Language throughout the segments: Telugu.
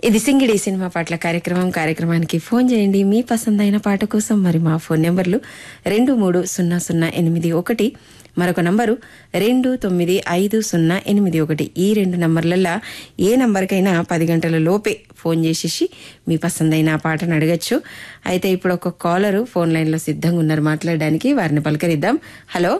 ఇది సింగిడి సినిమా పాటల కార్యక్రమం కార్యక్రమానికి ఫోన్ చేయండి మీ పసందైన పాట కోసం మరి మా ఫోన్ నెంబర్లు రెండు మూడు సున్నా సున్నా ఎనిమిది ఒకటి మరొక నంబరు రెండు తొమ్మిది ఐదు సున్నా ఎనిమిది ఒకటి ఈ రెండు నంబర్లల్లో ఏ నంబర్కైనా పది గంటల లోపే ఫోన్ చేసేసి మీ పసందైన పాటను అడగచ్చు అయితే ఇప్పుడు ఒక కాలరు ఫోన్ లైన్లో సిద్ధంగా ఉన్నారు మాట్లాడడానికి వారిని పలకరిద్దాం hello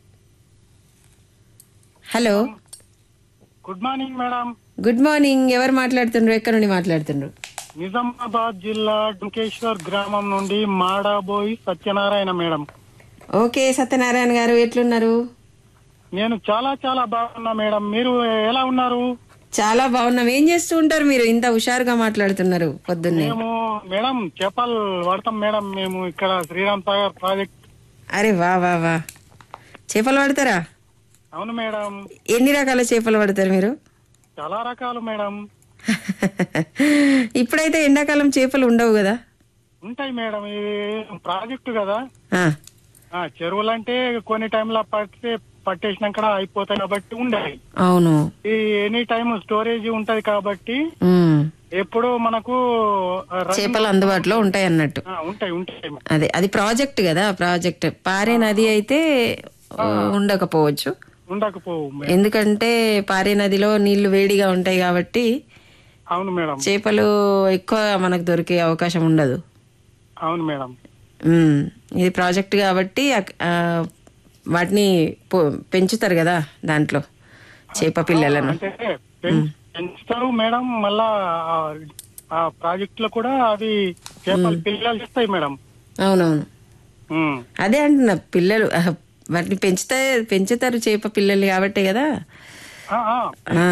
hello good morning madam good morning ఎవరు మాట్లాడుతుండ్రు ఎక్కడి నుండి మాట్లాడుతుండ్రు నిజామాబాద్ జిల్లా డుంకేశ్వర్ గ్రామం నుండి మాడాబోయి సత్యనారాయణ మేడం ఓకే సత్యనారాయణ గారు ఎట్లున్నారు నేను చాలా చాలా బాగున్నా మేడం మీరు ఎలా ఉన్నారు చాలా బాగున్నాం ఏం చేస్తూ ఉంటారు మీరు ఇంత హుషారుగా మాట్లాడుతున్నారు పొద్దున్నే మేము మేడం చేపలు పడతాం మేడం మేము ఇక్కడ శ్రీరామ్ సాగర్ ప్రాజెక్ట్ అరే వా వా వా చేపలు పడతారా అవును మేడం ఎన్ని రకాల చేపలు పడతారు మీరు చాలా రకాలు మేడం ఇప్పుడైతే ఎండాకాలం చేపలు ఉండవు కదా ఉంటాయి మేడం ఇది ప్రాజెక్టు కదా ఆ, ఆ చెరువులు అంటే కొన్ని టైంలో పడితే పట్టేసినాక అయిపోతాయి కాబట్టి ఉండయి అవును ఈ ఎనీ టైం స్టోరేజ్ ఉంటది కాబట్టి ఉమ్, ఎప్పుడు మనకు ఆ, ర- చేపలు అందుబాటులో ఉంటాయి అన్నట్టు ఆ, ఉంటాయి ఉంటాయి మేడం. అదే అది ప్రాజెక్ట్ కదా ప్రాజెక్ట్ పారే నది అయితే ఆ, ఉండకపోవచ్చు ఉండకపోవు మే- ఎందుకంటే పారే నదిలో నీళ్లు వేడిగా ఉంటాయి కాబట్టి అవును మేడం చేపలు ఎక్కువ మనకు దొరికే అవకాశం ఉండదు అవును మేడం ఉమ్, ఇది ప్రాజెక్ట్ కాబట్టి అక్- ఆ, వాటిని పొ- పెంచుతారు కదా దాంట్లో చేప పిల్లలను అంటే పెం- పెంచుతారు మేడం మళ్ళా ఆ- ఆ ప్రాజెక్ట్ లో కూడా అవి చేపలు పిల్లలు ఇస్తాయి మేడం అవునవును ఉమ్. అదే అంటున్నా పిల్లలు ఆహ్, వాటిని పెంచుతా పెంచుతారు చేప పిల్లలు కాబట్టే కదా ఆ, ఆ. ఆ,